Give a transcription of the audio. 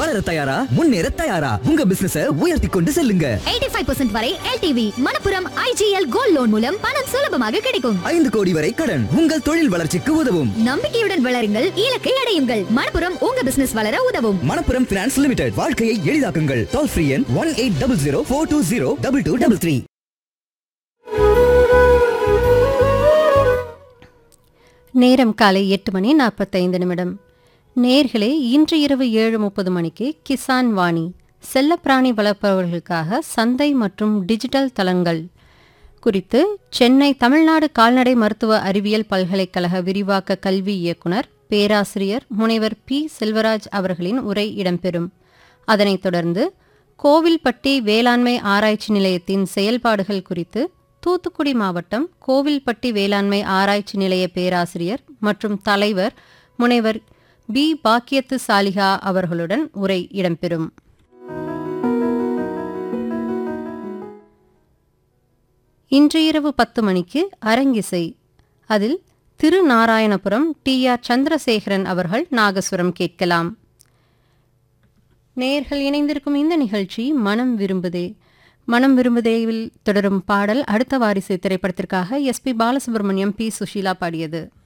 வளர தயாரா முன்னேற தயாரா உங்க பிசினஸ உயர்த்தி கொண்டு செல்லுங்க 85% வரை LTV Manappuram IGL gold loan மூலம் பணம் சுலபமாக கிடைக்கும் ஐந்து கோடி வரை கடன் உங்கள் தொழில் வளர்ச்சிக்கு உதவும் நம்பிக்கையுடன் வளருங்கள் இலக்கை அடையுங்கள் மணப்புரம் உங்க பிசினஸ் வளர உதவும் மணப்புரம் பினான்ஸ் லிமிடெட் வாழ்க்கையை எளிதாக்குங்கள் டோல் ஃப்ரீ எண் one eight double zero four two zero double two double three நேரம் காலை எட்டு மணி நாற்பத்தைந்து நிமிடம் நேர்களே இன்று இரவு ஏழு முப்பது மணிக்கு கிசான் வாணி செல்லப்பிராணி வளர்ப்பவர்களுக்காக சந்தை மற்றும் டிஜிட்டல் தளங்கள் குறித்து சென்னை தமிழ்நாடு கால்நடை மருத்துவ அறிவியல் பல்கலைக்கழக விரிவாக்க கல்வி இயக்குனர் பேராசிரியர் முனைவர் பி செல்வராஜ் அவர்களின் உரை இடம்பெறும் அதனைத் தொடர்ந்து கோவில்பட்டி வேளாண்மை ஆராய்ச்சி நிலையத்தின் செயல்பாடுகள் குறித்து தூத்துக்குடி மாவட்டம் கோவில்பட்டி வேளாண்மை ஆராய்ச்சி நிலைய பேராசிரியர் மற்றும் தலைவர் முனைவர் பி பாக்கியத்து சாலிகா அவர்களுடன் உரை இடம்பெறும் இன்று இரவு பத்து மணிக்கு அரங்கிசை அதில் திருநாராயணபுரம் டி ஆர் சந்திரசேகரன் அவர்கள் நாகசுரம் கேட்கலாம் நேயர்கள் இணைந்திருக்கும் இந்த நிகழ்ச்சி மனம் விரும்புதே மனம் விரும்புதேவில் தொடரும் பாடல் அடுத்த வாரிசு திரைப்படத்திற்காக எஸ்பி பாலசுப்ரமணியம் பி சுஷீலா பாடியது